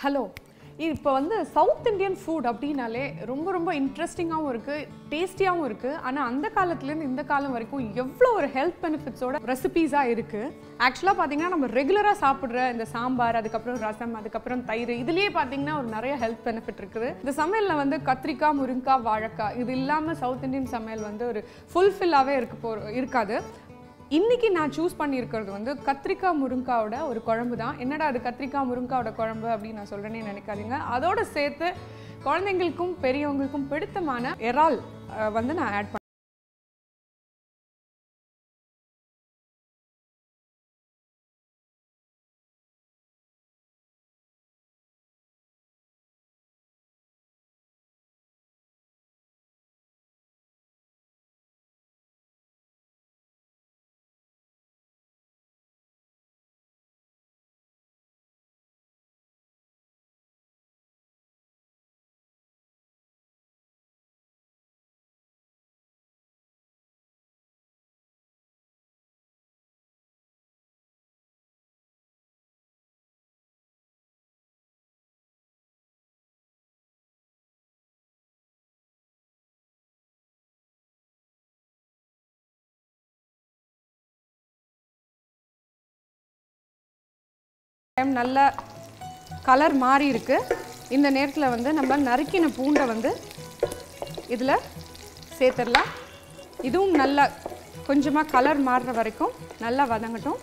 hello இப்போ வந்து south Indian food அப்படின்னாலே ரொம்ப ரொம்ப இன்ட்ரெஸ்டிங்காகவும் இருக்குது டேஸ்டியாகவும் இருக்குது ஆனால் அந்த காலத்துலேருந்து இந்த காலம் வரைக்கும் எவ்வளோ ஒரு ஹெல்த் பெனிஃபிட்ஸோட ரெசிபீஸாக இருக்குது ஆக்சுவலாக பார்த்தீங்கன்னா நம்ம ரெகுலராக சாப்பிட்ற இந்த சாம்பார் அதுக்கப்புறம் ரசம் அதுக்கப்புறம் தயிர் இதுலேயே பார்த்தீங்கன்னா ஒரு நிறைய ஹெல்த் பெனிஃபிட் இருக்குது இந்த சமையலில் வந்து கத்திரிக்காய் முருங்காய் வாழைக்காய் இது இல்லாமல் சவுத் இந்தியன் சமையல் வந்து ஒரு ஃபுல்ஃபில்லாகவே இருக்க போ இருக்காது இன்னைக்கு நான் சூஸ் பண்ணியிருக்கிறது வந்து கத்திரிக்காய் முருங்காவோட ஒரு குழம்பு தான் என்னடா அது கத்திரிக்காய் முருங்காவோட குழம்பு அப்படின்னு நான் சொல்றேனே நினைக்காதீங்க அதோட சேர்த்து குழந்தைங்களுக்கும் பெரியவங்களுக்கும் பிடித்தமான இறால் அஹ், வந்து நான் ஆட் பண்ண டைம் நல்ல கலர் மாறி இருக்கு இந்த நேரத்தில் வந்து நம்ம நறுக்கின பூண்டை வந்து இதில் சேர்த்துடலாம் இதுவும் நல்லா கொஞ்சமாக கலர் மாறுற வரைக்கும் நல்லா வதங்கட்டும்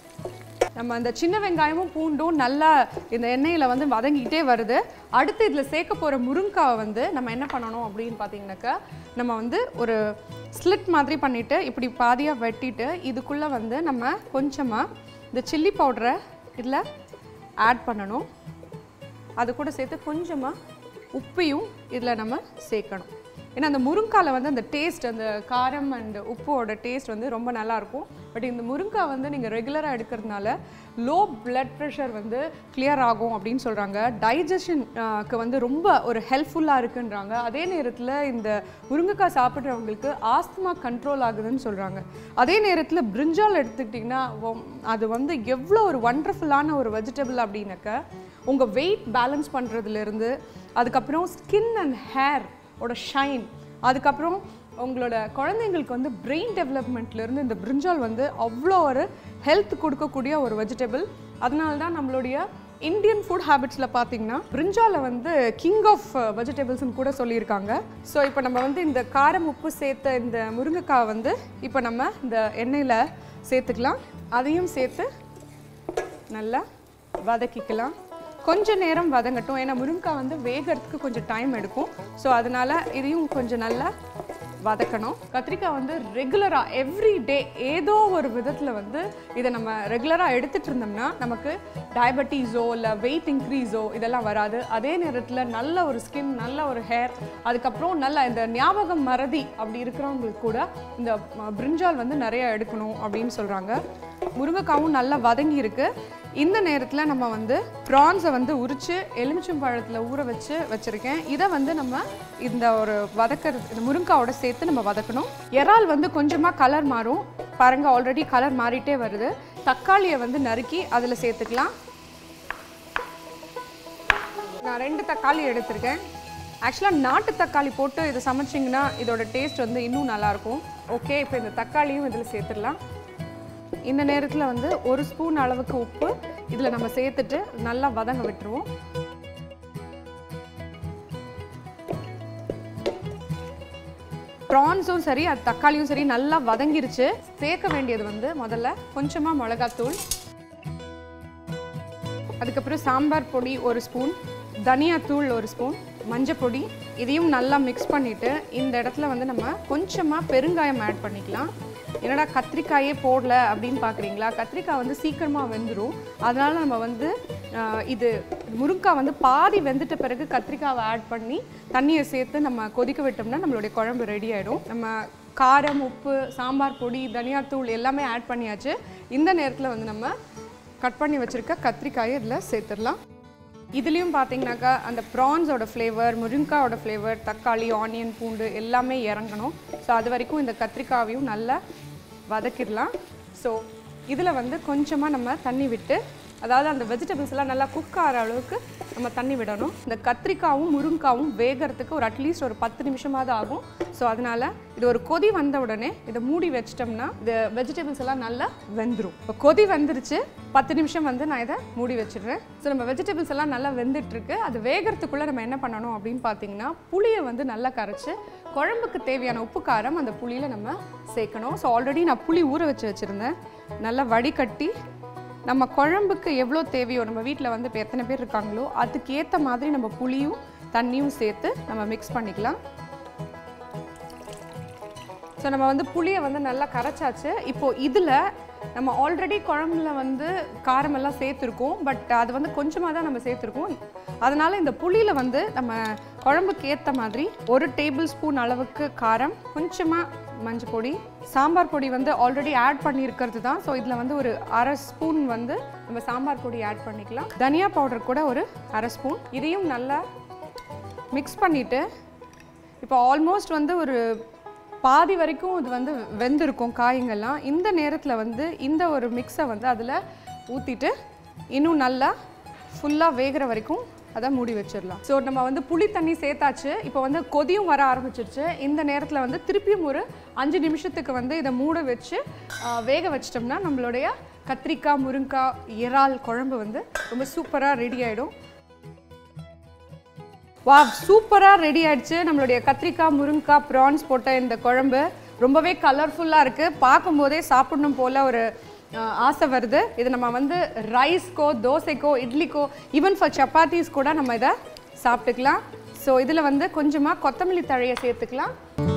நம்ம அந்த சின்ன வெங்காயமும் பூண்டும் நல்லா இந்த எண்ணெயில் வந்து வதங்கிக்கிட்டே வருது அடுத்து இதில் சேர்க்க போகிற முருங்காவை வந்து நம்ம என்ன பண்ணணும் அப்படின்னு பார்த்தீங்கன்னாக்கா நம்ம வந்து ஒரு ஸ்லிட் மாதிரி பண்ணிவிட்டு இப்படி பாதியாக வெட்டிட்டு இதுக்குள்ளே வந்து நம்ம கொஞ்சமாக இந்த சில்லி பவுடரை இதில் ஆட் பண்ணணும் அது கூட சேர்த்து கொஞ்சமாக உப்பையும் இதில் நம்ம சேர்க்கணும் ஏன்னா அந்த முருங்கால வந்து அந்த டேஸ்ட் அந்த காரம் அண்ட் உப்போட டேஸ்ட் வந்து ரொம்ப நல்லா இருக்கும் பட் இந்த முருங்காய் வந்து நீங்கள் ரெகுலராக எடுக்கிறதுனால லோ பிளட் ப்ரெஷர் வந்து கிளியர் ஆகும் அப்படின்னு சொல்கிறாங்க டைஜஷனுக்கு வந்து ரொம்ப ஒரு ஹெல்ப்ஃபுல்லாக இருக்குன்றாங்க அதே நேரத்தில் இந்த முருங்கைக்காய் சாப்பிட்றவங்களுக்கு ஆஸ்துமா கண்ட்ரோல் ஆகுதுன்னு சொல்கிறாங்க அதே நேரத்தில் பிரிஞ்சால் எடுத்துக்கிட்டிங்கன்னா ஒ- அது வந்து எவ்வளோ ஒரு ஒண்டர்ஃபுல்லான ஒரு வெஜிடபிள் அப்படின்னாக்க உங்கள் வெயிட் பேலன்ஸ் பண்ணுறதுலேருந்து அதுக்கப்புறம் ஸ்கின் அண்ட் ஹேர் ஓட ஷைன் அதுக்கப்புறம் உங்களோட குழந்தைங்களுக்கு வந்து பிரெயின் டெவலப்மெண்ட்லேருந்து இந்த பிரிஞ்சால் வந்து அவ்வளோ ஒரு ஹெல்த் கொடுக்கக்கூடிய ஒரு வெஜிடபிள் அதனால தான் நம்மளுடைய இந்தியன் ஃபுட் ஹேபிட்ஸில் பார்த்தீங்கன்னா பிரிஞ்சாலை வந்து கிங் ஆஃப் வெஜிடபிள்ஸ்னு கூட சொல்லியிருக்காங்க ஸோ இப்போ நம்ம வந்து இந்த காரம் உப்பு சேர்த்த இந்த முருங்கைக்காய் வந்து இப்போ நம்ம இந்த எண்ணெயில் சேர்த்துக்கலாம் அதையும் சேர்த்து நல்லா வதக்கிக்கலாம் கொஞ்ச நேரம் வதங்கட்டும் ஏன்னா முருங்கைக்காய் வந்து வேகறதுக்கு கொஞ்சம் டைம் எடுக்கும் ஸோ அதனால இதையும் கொஞ்சம் நல்லா வதக்கணும் கத்திரிக்காய் வந்து ரெகுலராக எவ்ரி டே ஏதோ ஒரு விதத்தில் வந்து இதை நம்ம ரெகுலராக எடுத்துட்டு இருந்தோம்னா நமக்கு டயபெட்டிஸோ இல்லை வெயிட் இன்க்ரீஸோ இதெல்லாம் வராது அதே நேரத்தில் நல்ல ஒரு ஸ்கின் நல்ல ஒரு ஹேர் அதுக்கப்புறம் நல்ல இந்த ஞாபகம் மறதி அப்படி இருக்கிறவங்களுக்கு கூட இந்த ம- பிரிஞ்சால் வந்து நிறைய எடுக்கணும் அப்படின்னு சொல்கிறாங்க முருங்கைக்காவும் நல்லா வதங்கி இருக்கு இந்த நேரத்தில் நம்ம வந்து ப்ரான்ஸை வந்து உரித்து எலுமிச்சம்பழத்தில் ஊற வச்சு வச்சுருக்கேன் இதை வந்து நம்ம இந்த ஒரு வதக்கிறது இந்த முருங்காவோட சேர்த்து நம்ம வதக்கணும் இறால் வந்து கொஞ்சமாக கலர் மாறும் பாருங்க ஆல்ரெடி கலர் மாறிட்டே வருது தக்காளியை வந்து நறுக்கி அதில் சேர்த்துக்கலாம் நான் ரெண்டு தக்காளி எடுத்திருக்கேன் ஆக்சுவலாக நாட்டு தக்காளி போட்டு இதை சமைச்சிங்கன்னா இதோட டேஸ்ட் வந்து இன்னும் நல்லாயிருக்கும் ஓகே இப்போ இந்த தக்காளியும் இதில் சேர்த்துடலாம் இந்த நேரத்தில் வந்து ஒரு ஸ்பூன் அளவுக்கு உப்பு இதில் நம்ம சேர்த்துட்டு நல்லா வதங்க விட்டுருவோம் ப்ரான்ஸும் சரி அது தக்காளியும் சரி நல்லா வதங்கிருச்சு சேர்க்க வேண்டியது வந்து முதல்ல கொஞ்சமாக மிளகாத்தூள் அதுக்கப்புறம் சாம்பார் பொடி ஒரு ஸ்பூன் தனியாத்தூள் ஒரு ஸ்பூன் மஞ்சள் பொடி இதையும் நல்லா மிக்ஸ் பண்ணிவிட்டு இந்த இடத்துல வந்து நம்ம கொஞ்சமாக பெருங்காயம் ஆட் பண்ணிக்கலாம் என்னடா கத்திரிக்காயே போடல அப்படின்னு பார்க்குறீங்களா கத்திரிக்காய் வந்து சீக்கிரமாக வெந்துடும் அதனால நம்ம வந்து ஆஹ், இது முருங்காய் வந்து பாதி வெந்துட்ட பிறகு கத்திரிக்காவை ஆட் பண்ணி தண்ணியை சேர்த்து நம்ம கொதிக்க விட்டோம்னா நம்மளுடைய குழம்பு ரெடி ஆகிடும் நம்ம காரம் உப்பு சாம்பார் பொடி தனியாத்தூள் எல்லாமே ஆட் பண்ணியாச்சு இந்த நேரத்தில் வந்து நம்ம கட் பண்ணி வச்சுருக்க கத்திரிக்காயை இதில் சேர்த்துடலாம் இதுலேயும் பார்த்தீங்கன்னாக்கா அந்த ப்ரான்ஸோட ஃப்ளேவர் முருங்காவோட ஃப்ளேவர் தக்காளி ஆனியன் பூண்டு எல்லாமே இறங்கணும் ஸோ அது வரைக்கும் இந்த கத்திரிக்காவையும் நல்லா வதக்கிடலாம் ஸோ இதில் வந்து கொஞ்சமாக நம்ம தண்ணி விட்டு அதாவது அந்த வெஜிடபிள்ஸ் எல்லாம் நல்லா குக் ஆகிற அளவுக்கு நம்ம தண்ணி விடணும் இந்த கத்திரிக்காவும் முருங்காவும் வேகறதுக்கு ஒரு அட்லீஸ்ட் ஒரு பத்து நிமிஷமாவது ஆகும் ஸோ அதனால இது ஒரு கொதி வந்த உடனே இதை மூடி வச்சிட்டோம்னா இந்த வெஜிடபிள்ஸ் எல்லாம் நல்லா வெந்துடும் இப்போ கொதி வந்துருச்சு பத்து நிமிஷம் வந்து நான் இதை மூடி வச்சிடுறேன் ஸோ நம்ம வெஜிடபிள்ஸ் எல்லாம் நல்லா வெந்துட்டு இருக்கு அது வேகறதுக்குள்ளே நம்ம என்ன பண்ணணும் அப்படின்னு பார்த்தீங்கன்னா புளியை வந்து நல்லா கரைச்சி குழம்புக்கு தேவையான உப்பு காரம் அந்த புளியில் நம்ம சேர்க்கணும் ஸோ ஆல்ரெடி நான் புளி ஊற வச்சு வச்சுருந்தேன் நல்லா வடிகட்டி நம்ம குழம்புக்கு எவ்வளோ தேவையோ நம்ம வீட்டில் வந்து இப்போ எத்தனை பேர் இருக்காங்களோ அதுக்கு ஏற்ற மாதிரி நம்ம புளியும் தண்ணியும் சேர்த்து நம்ம மிக்ஸ் பண்ணிக்கலாம் ஸோ நம்ம வந்து புளியை வந்து நல்லா கரைச்சாச்சு இப்போது இதில் நம்ம ஆல்ரெடி குழம்புல வந்து காரமெல்லாம் சேர்த்துருக்கோம் பட் அது வந்து கொஞ்சமாக தான் நம்ம சேர்த்துருக்கோம் அதனால் இந்த புளியில் வந்து நம்ம குழம்புக்கு ஏற்ற மாதிரி ஒரு டேபிள் ஸ்பூன் அளவுக்கு காரம் கொஞ்சமாக மஞ்சள் பொடி சாம்பார் பொடி வந்து ஆல்ரெடி ஆட் பண்ணியிருக்கிறது தான் ஸோ இதில் வந்து ஒரு அரை ஸ்பூன் வந்து நம்ம சாம்பார் பொடி ஆட் பண்ணிக்கலாம் தனியா பவுடர் கூட ஒரு அரை ஸ்பூன் இதையும் நல்லா மிக்ஸ் பண்ணிவிட்டு இப்போ ஆல்மோஸ்ட் வந்து ஒரு பாதி வரைக்கும் இது வந்து வெந்திருக்கும் காய்ங்கள்லாம் இந்த நேரத்தில் வந்து இந்த ஒரு மிக்ஸை வந்து அதில் ஊற்றிட்டு இன்னும் நல்லா ஃபுல்லாக வேகிற வரைக்கும் அதை மூடி வச்சிடலாம் ஸோ நம்ம வந்து புளி தண்ணி சேர்த்தாச்சு இப்போ வந்து கொதியும் வர ஆரம்பிச்சிருச்சு இந்த நேரத்தில் வந்து திருப்பியும் ஒரு அஞ்சு நிமிஷத்துக்கு வந்து இதை மூட வச்சு ஆ, வேக வச்சிட்டோம்னா நம்மளுடைய கத்திரிக்காய் முருங்காய் இறால் குழம்பு வந்து ரொம்ப சூப்பராக ரெடி ஆகிடும் வா சூப்பராக ரெடி ஆயிடுச்சு நம்மளுடைய கத்திரிக்காய் முருங்கைக்காய் ப்ரான்ஸ் போட்ட இந்த குழம்பு ரொம்பவே கலர்ஃபுல்லாக இருக்குது பார்க்கும்போதே சாப்பிடணும் போல் ஒரு அஹ், ஆசை வருது இது நம்ம வந்து ரைஸ்க்கோ தோசைக்கோ இட்லிக்கோ ஈவன் ஃபார் சப்பாத்திஸ் கூட நம்ம இதை சாப்பிட்டுக்கலாம் ஸோ இதில் வந்து கொஞ்சமாக கொத்தமல்லி தழையை சேர்த்துக்கலாம்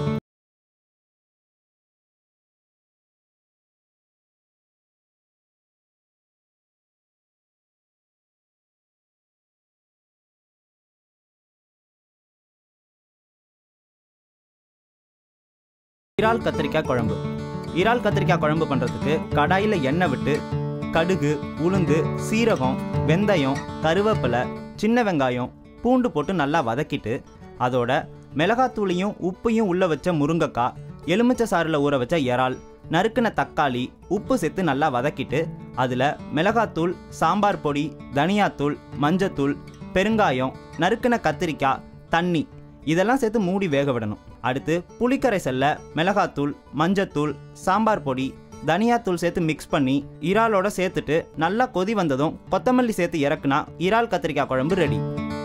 இறால் கத்திரிக்காய் குழம்பு இறால் கத்திரிக்காய் குழம்பு பண்ணுறதுக்கு கடாயில் எண்ணெய் விட்டு கடுகு உளுந்து சீரகம் வெந்தயம் கருவேப்பிலை சின்ன வெங்காயம் பூண்டு போட்டு நல்லா வதக்கிட்டு அதோட மிளகாத்தூளையும் உப்பையும் உள்ள வச்ச முருங்கைக்காய் எலுமிச்சை சாறில் ஊற வச்ச இறால் நறுக்கின தக்காளி உப்பு சேர்த்து நல்லா வதக்கிட்டு அதில் மிளகாத்தூள் சாம்பார் பொடி தனியாத்தூள் மஞ்சத்தூள் பெருங்காயம் நறுக்கின கத்திரிக்காய் தண்ணி இதெல்லாம் சேர்த்து மூடி வேக விடணும் அடுத்து புளிக்கரைசல்ல மிளகாத்தூள் மஞ்சத்தூள் சாம்பார் பொடி தனியாத்தூள் சேர்த்து மிக்ஸ் பண்ணி இறாலோட சேர்த்துட்டு நல்லா கொதி வந்ததும் கொத்தமல்லி சேர்த்து இறக்குனா இறால் கத்திரிக்காய் குழம்பு ரெடி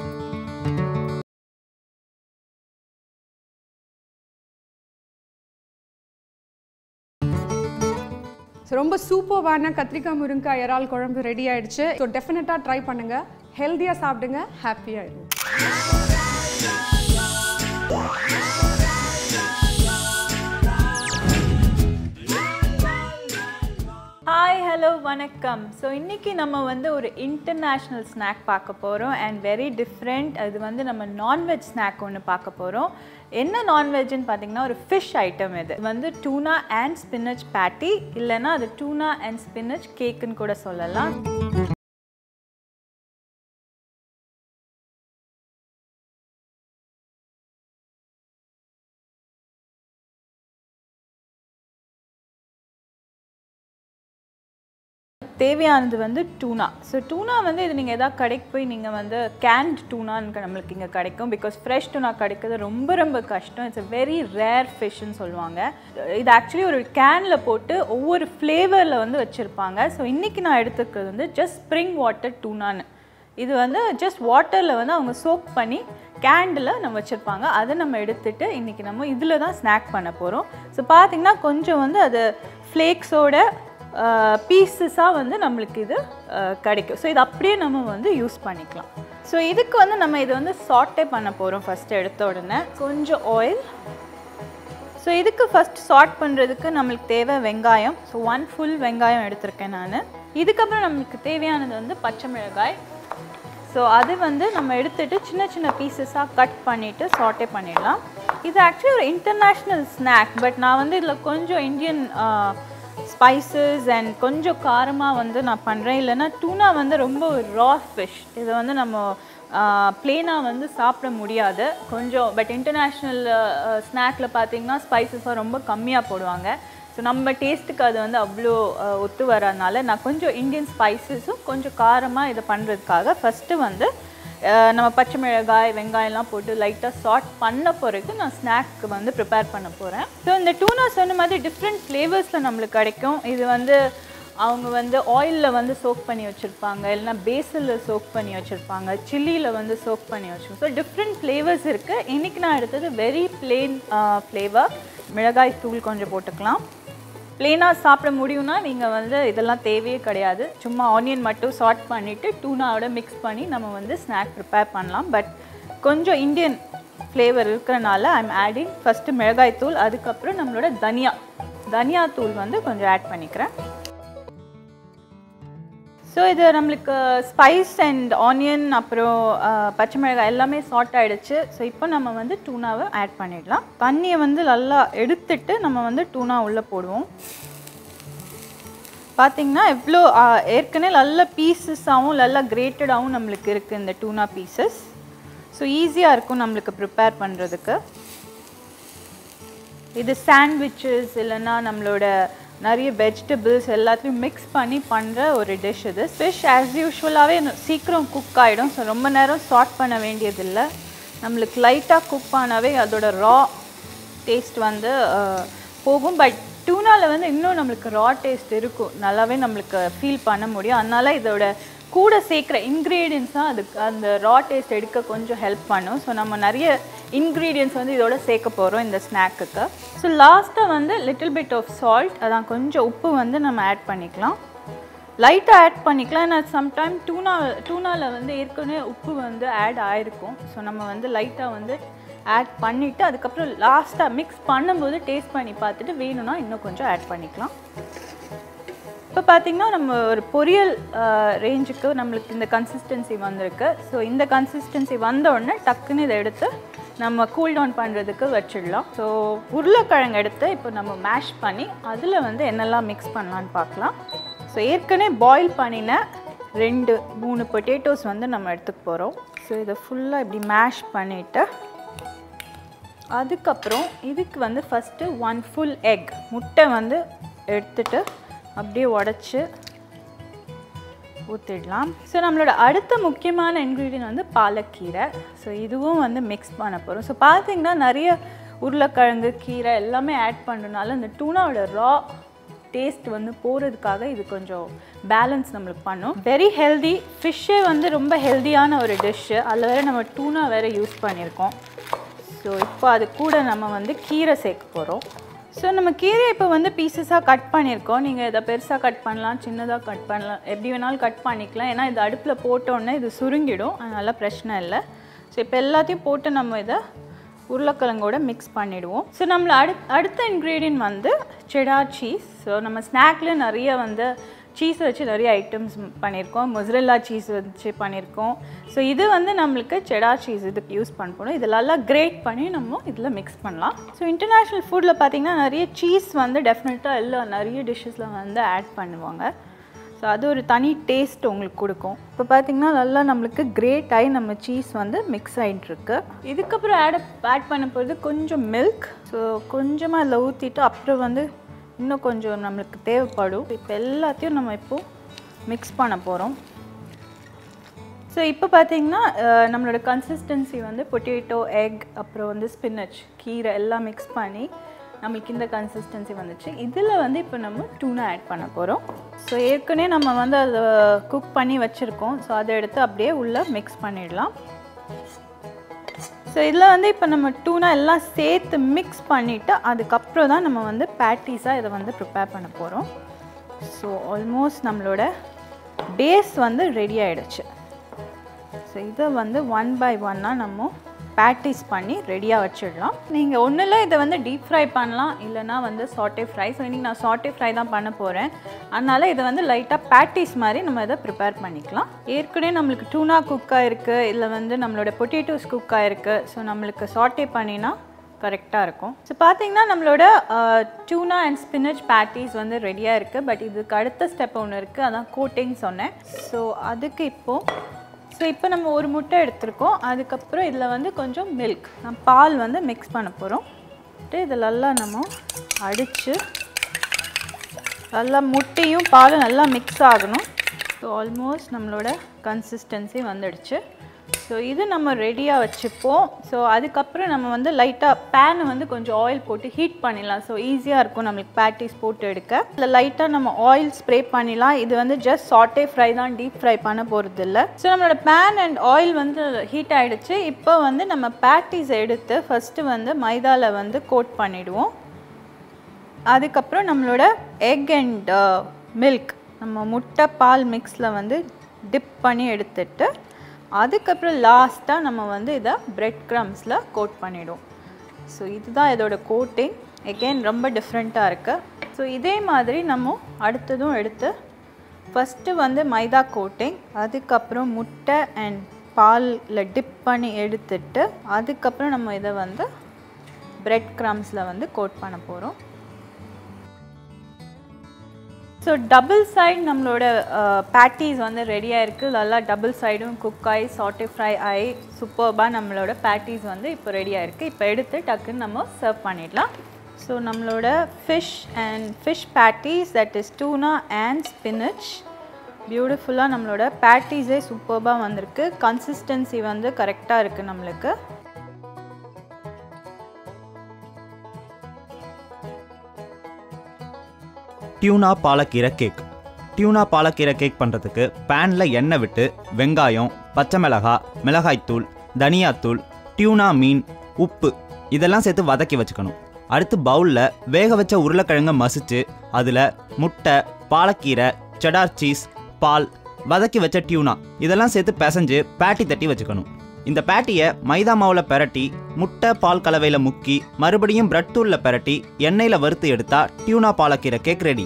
ஸோ ரொம்ப சூப்பர்வான கத்திரிக்காய் முருங்கைக்காய் இறால் குழம்பு ரெடி ஆயிடுச்சு ஸோ டெஃபினட்டாக ட்ரை பண்ணுங்கள் ஹெல்த்தியாக சாப்பிடுங்க ஹாப்பியாக இருக்கும் ஹாய் ஹலோ வணக்கம் ஸோ இன்றைக்கி நம்ம வந்து ஒரு இன்டர்நேஷ்னல் ஸ்நாக் பார்க்க போகிறோம் அண்ட் வெரி டிஃப்ரெண்ட் அது வந்து நம்ம நான்வெஜ் ஸ்நாக் ஒன்று பார்க்க போகிறோம் என்ன நான்வெஜ்னு பார்த்தீங்கன்னா ஒரு ஃபிஷ் ஐட்டம் இது இது வந்து டூனா அண்ட் ஸ்பினச் பேட்டி இல்லைன்னா அது டூனா அண்ட் ஸ்பினச் கேக்குன்னு கூட சொல்லலாம் தேவையானது வந்து டூனா ஸோ டூனா வந்து இது நீங்கள் எதாவது கடைக்கு போய் நீங்கள் வந்து கேன்ட் டூனான்னு நம்மளுக்கு இங்கே கிடைக்கும் பிகாஸ் ஃப்ரெஷ் டூனா கிடைக்கிறது ரொம்ப ரொம்ப கஷ்டம் இட்ஸ் a வெரி ரேர் ஃபிஷ்ன்னு சொல்லுவாங்க இது ஆக்சுவலி ஒரு கேனில் போட்டு ஒவ்வொரு ஃப்ளேவரில் வந்து வச்சுருப்பாங்க ஸோ இன்றைக்கி நான் எடுத்துக்கிறது வந்து ஜஸ்ட் ஸ்ப்ரிங் வாட்டர் டூனான்னு இது வந்து ஜஸ்ட் வாட்டரில் வந்து அவங்க சோக் பண்ணி கேண்டில் நம்ம வச்சுருப்பாங்க அதை நம்ம எடுத்துட்டு இன்றைக்கி நம்ம இதில் தான் ஸ்நாக் பண்ண போகிறோம் ஸோ பார்த்தீங்கன்னா கொஞ்சம் வந்து அது ஃப்ளேக்ஸோட பீசஸாக வந்து நம்மளுக்கு இது அஹ், கிடைக்கும் ஸோ இது அப்படியே நம்ம வந்து யூஸ் பண்ணிக்கலாம் ஸோ இதுக்கு வந்து நம்ம இது வந்து சாட்டே பண்ண போகிறோம் ஃபஸ்ட்டு எடுத்த உடனே கொஞ்சம் ஆயில் ஸோ இதுக்கு ஃபஸ்ட் சார்ட் பண்ணுறதுக்கு நம்மளுக்கு தேவை வெங்காயம் ஸோ ஒன் ஃபுல் வெங்காயம் எடுத்திருக்கேன் நான் இதுக்கப்புறம் நம்மளுக்கு தேவையானது வந்து பச்சை மிளகாய் ஸோ அது வந்து நம்ம எடுத்துட்டு சின்ன சின்ன பீசஸாக கட் பண்ணிவிட்டு சாட்டே பண்ணிடலாம் இது ஆக்சுவலி ஒரு இன்டர்நேஷ்னல் ஸ்நாக் பட் நான் வந்து இதில் கொஞ்சம் இந்தியன் ஸ்பைசஸ் அண்ட் கொஞ்சம் காரமாக வந்து நான் பண்ணுறேன் இல்லைன்னா டூனா வந்து ரொம்ப ஒரு ரா ஃபிஷ் இதை வந்து நம்ம ப்ளேனாக வந்து சாப்பிட முடியாது கொஞ்சம் பட் இன்டர்நேஷ்னல் ஸ்நாக்கில் பார்த்தீங்கன்னா ஸ்பைசஸாக ரொம்ப கம்மியாக போடுவாங்க ஸோ ஸோ நம்ம டேஸ்ட்டுக்கு அது வந்து அவ்வளோ அஹ், ஒத்து வரதுனால நான் கொஞ்சம் இந்தியன் ஸ்பைசஸும் கொஞ்சம் காரமாக இதை பண்ணுறதுக்காக ஃபஸ்ட்டு வந்து அஹ், நம்ம பச்சை மிளகாய் வெங்காயம்லாம் போட்டு லைட்டாக சாட் பண்ண பிறகு நான் ஸ்நாக்கு வந்து ப்ரிப்பேர் பண்ண போகிறேன் ஸோ இந்த டூனா சொன்ன மாதிரி டிஃப்ரெண்ட் ஃப்ளேவர்ஸில் நம்மளுக்கு கிடைக்கும் இது வந்து அவங்க வந்து ஆயிலில் வந்து சோக் பண்ணி வச்சுருப்பாங்க இல்லைனா பேஸில் சோக் பண்ணி வச்சுருப்பாங்க சில்லியில் வந்து சோக் பண்ணி வச்சுருப்பாங்க ஸோ டிஃப்ரெண்ட் ஃப்ளேவர்ஸ் இருக்குது இன்றைக்கி நான் எடுத்தது வெரி பிளெயின் ஃப்ளேவர் மிளகாய் தூள் கொஞ்சம் போட்டுக்கலாம் பிளெயினாக சாப்பிட முடியும்னா நீங்கள் வந்து இதெல்லாம் தேவையே கிடையாது சும்மா ஆனியன் மட்டும் சார்ட் பண்ணிவிட்டு டூனாவோட மிக்ஸ் பண்ணி நம்ம வந்து ஸ்நாக் ப்ரிப்பேர் பண்ணலாம் பட் கொஞ்சம் இந்தியன் ஃப்ளேவர் இருக்கிறனால ஐம் ஆடிங் ஃபஸ்ட்டு மிளகாய் தூள் அதுக்கப்புறம் நம்மளோட தனியா தனியா தூள் வந்து கொஞ்சம் ஆட் பண்ணிக்கிறேன் ஸோ இது நம்மளுக்கு ஸ்பைஸ் அண்ட் ஆனியன் அப்புறம் அஹ், பச்சை மிளகாய் எல்லாமே சார்ட் ஆகிடுச்சு ஸோ இப்போ நம்ம வந்து டூனாவை ஆட் பண்ணிடலாம் தண்ணியை வந்து நல்லா எடுத்துட்டு நம்ம வந்து டூனா உள்ளே போடுவோம் பார்த்தீங்கன்னா எவ்வளோ அஹ், ஏற்கனவே நல்ல பீசஸாகவும் நல்லா கிரேட்டடாகவும் நம்மளுக்கு இருக்குது இந்த டூனா பீசஸ் ஸோ ஈஸியாக இருக்கும் நம்மளுக்கு ப்ரிப்பேர் பண்ணுறதுக்கு இது சாண்ட்விச்சஸ் இல்லைன்னா நம்மளோட நிறைய வெஜிடபிள்ஸ் எல்லாத்தையும் மிக்ஸ் பண்ணி பண்ணுற ஒரு டிஷ் இது ஃபிஷ் ஆஸ் யூஷுவலாகவே சீக்கிரம் குக் ஆகிடும் ஸோ ரொம்ப நேரம் சார்ட் பண்ண வேண்டியதில்லை நம்மளுக்கு லைட்டாக குக் ஆனாவே அதோட ரா டேஸ்ட் வந்து அஹ், போகும் பட் டூனாவில் வந்து இன்னும் நம்மளுக்கு ரா டேஸ்ட் இருக்கும் நல்லாவே நம்மளுக்கு ஃபீல் பண்ண முடியும் அதனால இதோட கூட சேர்க்குற இன்க்ரீடியன்ஸ் தான் அதுக்கு அந்த ரா டேஸ்ட் எடுக்க கொஞ்சம் ஹெல்ப் பண்ணும் ஸோ நம்ம நிறைய இன்க்ரீடியன்ஸ் வந்து இதோட சேர்க்க போகிறோம் இந்த ஸ்நாக்குக்கு ஸோ லாஸ்ட்டாக வந்து லிட்டில் பிட் ஆஃப் சால்ட் அதான் கொஞ்சம் உப்பு வந்து நம்ம ஆட் பண்ணிக்கலாம் லைட்டாக ஆட் பண்ணிக்கலாம் ஏன்னா சம்டைம் டூனா டூனாவில் வந்து ஏற்கனவே உப்பு வந்து ஆட் ஆயிருக்கும் ஸோ நம்ம வந்து லைட்டாக வந்து ஆட் பண்ணிவிட்டு அதுக்கப்புறம் லாஸ்ட்டாக மிக்ஸ் பண்ணும்போது டேஸ்ட் பண்ணி பார்த்துட்டு வேணும்னா இன்னும் கொஞ்சம் ஆட் பண்ணிக்கலாம் இப்போ பார்த்தீங்கன்னா நம்ம ஒரு பொரியல் ரேஞ்சுக்கு நம்மளுக்கு இந்த கன்சிஸ்டன்சி வந்திருக்கு ஸோ இந்த கன்சிஸ்டன்சி வந்த உடனே டக்குன்னு இதை எடுத்து நம்ம கூல் டவுன் பண்ணுறதுக்கு வச்சிடலாம் ஸோ உருளைக்கிழங்கு எடுத்து இப்போ நம்ம மேஷ் பண்ணி அதில் வந்து என்னெல்லாம் மிக்ஸ் பண்ணலான்னு பார்க்கலாம் ஸோ ஏற்கனவே பாயில் பண்ணின ரெண்டு மூணு பொட்டேட்டோஸ் வந்து நம்ம எடுத்துக்க போகிறோம் ஸோ இதை ஃபுல்லாக இப்படி மேஷ் பண்ணிவிட்டு அதுக்கப்புறம் இதுக்கு வந்து ஃபஸ்ட்டு ஒன் ஃபுல் எக் முட்டை வந்து எடுத்துட்டு அப்படியே உடச்சி ஊற்றிடலாம் ஸோ நம்மளோட அடுத்த முக்கியமான இன்க்ரீடியன்ட் வந்து பாலக்கீரை ஸோ இதுவும் வந்து மிக்ஸ் பண்ண போகிறோம் ஸோ பார்த்தீங்கன்னா நிறைய உருளைக்கிழங்கு கீரை எல்லாமே ஆட் பண்ணுறதுனால இந்த டூனாவோட ரா டேஸ்ட் வந்து போகிறதுக்காக இது கொஞ்சம் பேலன்ஸ் நம்மளுக்கு பண்ணும் வெரி ஹெல்தி ஃபிஷ்ஷே வந்து ரொம்ப ஹெல்தியான ஒரு டிஷ்ஷு அதில் வேறு நம்ம டூனா வேறு யூஸ் பண்ணியிருக்கோம் ஸோ இப்போ அது கூட நம்ம வந்து கீரை சேர்க்க போகிறோம் ஸோ நம்ம கீரை இப்போ வந்து பீசஸாக கட் பண்ணியிருக்கோம் நீங்கள் இதை பெருசாக கட் பண்ணலாம் சின்னதாக கட் பண்ணலாம் எப்படி வேணாலும் கட் பண்ணிக்கலாம் ஏன்னா இது அடுப்பில் போட்டோன்னே இது சுருங்கிடும் அதனால் பிரச்சனை இல்லை ஸோ இப்போ எல்லாத்தையும் போட்டு நம்ம இதை உருளைக்கிழங்கோட மிக்ஸ் பண்ணிடுவோம் ஸோ நம்மள அடு அடுத்த இன்க்ரீடியன்ட் வந்து செடார் சீஸ் ஸோ நம்ம ஸ்நாக்ல நிறைய வந்து சீஸ் வச்சு நிறைய ஐட்டம்ஸ் பண்ணியிருக்கோம் மொசரெல்லா சீஸ் வச்சு பண்ணியிருக்கோம் ஸோ இது வந்து நம்மளுக்கு செடார் சீஸ் இதுக்கு யூஸ் பண்ண போகிறோம் இதெல்லாம் கிரேட் பண்ணி நம்ம இதில் மிக்ஸ் பண்ணலாம் ஸோ இன்டர்நேஷ்னல் ஃபுட்டில் பார்த்தீங்கன்னா நிறைய சீஸ் வந்து டெஃபினட்டாக எல்லாம் நிறைய டிஷ்ஷஸில் வந்து ஆட் பண்ணுவாங்க ஸோ அது ஒரு தனி டேஸ்ட் உங்களுக்கு கொடுக்கும் இப்போ பார்த்தீங்கன்னா நல்லா நம்மளுக்கு கிரேட் ஆகி நம்ம சீஸ் வந்து மிக்ஸ் ஆகிட்டுருக்கு இதுக்கப்புறம் ஆட் ஆட் பண்ண போகிறது கொஞ்சம் மில்க் ஸோ கொஞ்சமாக அதில் ஊற்றிட்டு அப்புறம் வந்து இன்னும் கொஞ்சம் நம்மளுக்கு தேவைப்படும் இப்போ எல்லாத்தையும் நம்ம இப்போது மிக்ஸ் பண்ண போகிறோம் ஸோ இப்போ பார்த்தீங்கன்னா அஹ், நம்மளோட கன்சிஸ்டன்சி வந்து பொட்டேட்டோ எக் அப்புறம் வந்து ஸ்பின்னச் கீரை எல்லாம் மிக்ஸ் பண்ணி நம்மளுக்கு இந்த கன்சிஸ்டன்சி வந்துச்சு இதில் வந்து இப்போ நம்ம டூனா ஆட் பண்ண போகிறோம் ஸோ ஏற்கனவே நம்ம வந்து அதை குக் பண்ணி வச்சுருக்கோம் ஸோ அதை எடுத்து அப்படியே உள்ளே மிக்ஸ் பண்ணிடலாம் ஸோ இதில் வந்து இப்போ நம்ம டூனா எல்லாம் சேர்த்து மிக்ஸ் பண்ணிவிட்டு அதுக்கப்புறம் தான் நம்ம வந்து பேட்டிஸாக இதை வந்து ப்ரிப்பேர் பண்ண போகிறோம் ஸோ ஆல்மோஸ்ட் நம்மளோட பேஸ் வந்து ரெடி ஆயிடுச்சு ஸோ இதை வந்து ஒன் பை ஒன்னாக நம்ம பேட்டிஸ் பண்ணி ரெடியாக வச்சிடலாம் நீங்கள் ஒன்றில் இதை வந்து டீப் ஃப்ரை பண்ணலாம் இல்லைனா வந்து சாட்டே ஃப்ரை ஸோ இன்றைக்கி நான் சாட்டே ஃப்ரை தான் பண்ண போகிறேன் அதனால் இதை வந்து லைட்டாக பேட்டிஸ் மாதிரி நம்ம இதை ப்ரிப்பேர் பண்ணிக்கலாம் ஏற்கனவே நம்மளுக்கு டூனா குக்காக இருக்குது இல்லை வந்து நம்மளோட பொட்டேட்டோஸ் குக்காக இருக்குது ஸோ நம்மளுக்கு சாட்டே பண்ணினா கரெக்டாக இருக்கும் ஸோ பார்த்தீங்கன்னா நம்மளோட டூனா அண்ட் ஸ்பினச் பேட்டிஸ் வந்து ரெடியாக இருக்குது பட் இதுக்கு அடுத்த ஸ்டெப் ஒன்று இருக்குது அதான் கோட்டிங் சொன்னேன் ஸோ அதுக்கு இப்போது ஸோ இப்போ நம்ம ஒரு முட்டை எடுத்திருக்கோம் அதுக்கப்புறம் இதில் வந்து கொஞ்சம் மில்க் நம்ம பால் வந்து மிக்ஸ் பண்ண போகிறோம் இதில் நல்லா நம்ம அடித்து நல்லா முட்டையும் பாலும் நல்லா மிக்ஸ் ஆகணும் ஸோ ஆல்மோஸ்ட் நம்மளோட கன்சிஸ்டன்சி வந்துடுச்சு ஸோ இது நம்ம ரெடியாக வச்சுப்போம் ஸோ அதுக்கப்புறம் நம்ம வந்து லைட்டாக பேனை வந்து கொஞ்சம் ஆயில் போட்டு ஹீட் பண்ணிடலாம் ஸோ ஈஸியாக இருக்கும் நம்மளுக்கு பேட்டிஸ் போட்டு எடுக்க இல்லை லைட்டாக நம்ம ஆயில் ஸ்ப்ரே பண்ணிடலாம் இது வந்து ஜஸ்ட் சாட்டே ஃப்ரை தான் டீப் ஃப்ரை பண்ண போகிறது இல்லை ஸோ நம்மளோட பேன் அண்ட் ஆயில் வந்து ஹீட் ஆகிடுச்சு இப்போ வந்து நம்ம பேட்டிஸ் எடுத்து ஃபஸ்ட்டு வந்து மைதாவில் வந்து கோட் பண்ணிவிடுவோம் அதுக்கப்புறம் நம்மளோட எக் அண்ட் மில்க் நம்ம முட்டை பால் மிக்ஸில் வந்து டிப் பண்ணி எடுத்துட்டு அதுக்கப்புறம் லாஸ்ட்டாக நம்ம வந்து இதை பிரெட் க்ரம்ஸில் கோட் பண்ணிவிடுவோம் ஸோ இதுதான் இதோட கோட்டிங் எகெயின் ரொம்ப டிஃப்ரெண்ட்டாக இருக்குது ஸோ இதே மாதிரி நம்ம அடுத்ததும் எடுத்து ஃபஸ்ட்டு வந்து மைதா கோட்டிங் அதுக்கப்புறம் முட்டை அண்ட் பாலில் டிப் பண்ணி எடுத்துட்டு அதுக்கப்புறம் நம்ம இதை வந்து பிரெட் க்ரம்ஸில் வந்து கோட் பண்ண போகிறோம் ஸோ டபுள் சைடு நம்மளோட பேட்டிஸ் வந்து ரெடியாக இருக்குது நல்லா டபுள் சைடும் குக் ஆகி சாட்டே ஃப்ரை ஆகி சூப்பர்பாக நம்மளோட பேட்டிஸ் வந்து இப்போ ரெடியாக இருக்குது இப்போ எடுத்து டக்குன்னு நம்ம சர்வ் பண்ணிடலாம் ஸோ நம்மளோட fish and fish patties that is tuna and spinach பியூட்டிஃபுல்லாக நம்மளோட பேட்டிஸே சூப்பர்பாக வந்திருக்கு கன்சிஸ்டன்சி வந்து கரெக்டாக இருக்குது நம்மளுக்கு டியூனா பாலக்கீரை கேக் டியூனா பாலக்கீரை கேக் பண்ணுறதுக்கு பேனில் எண்ணெய் விட்டு வெங்காயம் பச்சை மிளகாய் மிளகாய்த்தூள் தனியாத்தூள் டியூனா மீன் உப்பு இதெல்லாம் சேர்த்து வதக்கி வச்சுக்கணும் அடுத்து பவுலில் வேக வச்ச உருளைக்கிழங்க மசிச்சு அதில் முட்டை பாலக்கீரை செடார் சீஸ் பால் வதக்கி வச்ச டியூனா இதெல்லாம் சேர்த்து பிசைஞ்சு பேட்டி தட்டி வச்சுக்கணும் இந்த பேட்டியை மைதா மாவில் பெரட்டி முட்டை பால் கலவையில் முக்கி மறுபடியும் பிரெட் தூளில் பெரட்டி எண்ணெயில் வறுத்து எடுத்தா டியூனா பாலக்கீரை கேக் ரெடி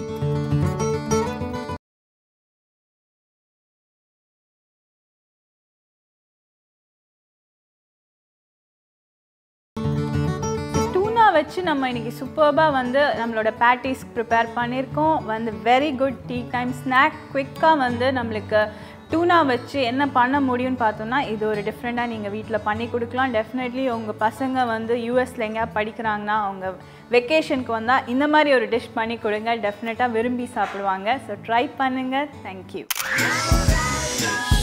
டூனா வச்சு நம்ம இன்னைக்கு சூப்பர்பாக வந்து நம்மளோட பேட்டிஸ் ப்ரிப்பேர் பண்ணியிருக்கோம் வந்து very good tea time snack குவிக்காக வந்து நம்மளுக்கு டூனா வச்சு என்ன பண்ண முடியும்னு பார்த்தோம்னா இது ஒரு டிஃப்ரெண்ட்டாக நீங்கள் வீட்டில் பண்ணி கொடுக்கலாம் டெஃபினெட்லி உங்கள் பசங்க வந்து யூஎஸில் எங்கேயா படிக்கிறாங்கன்னா அவங்க வெக்கேஷனுக்கு வந்தால் இந்த மாதிரி ஒரு டிஷ் பண்ணி கொடுங்க டெஃபினட்டாக விரும்பி சாப்பிடுவாங்க ஸோ ட்ரை பண்ணுங்கள் தேங்க்யூ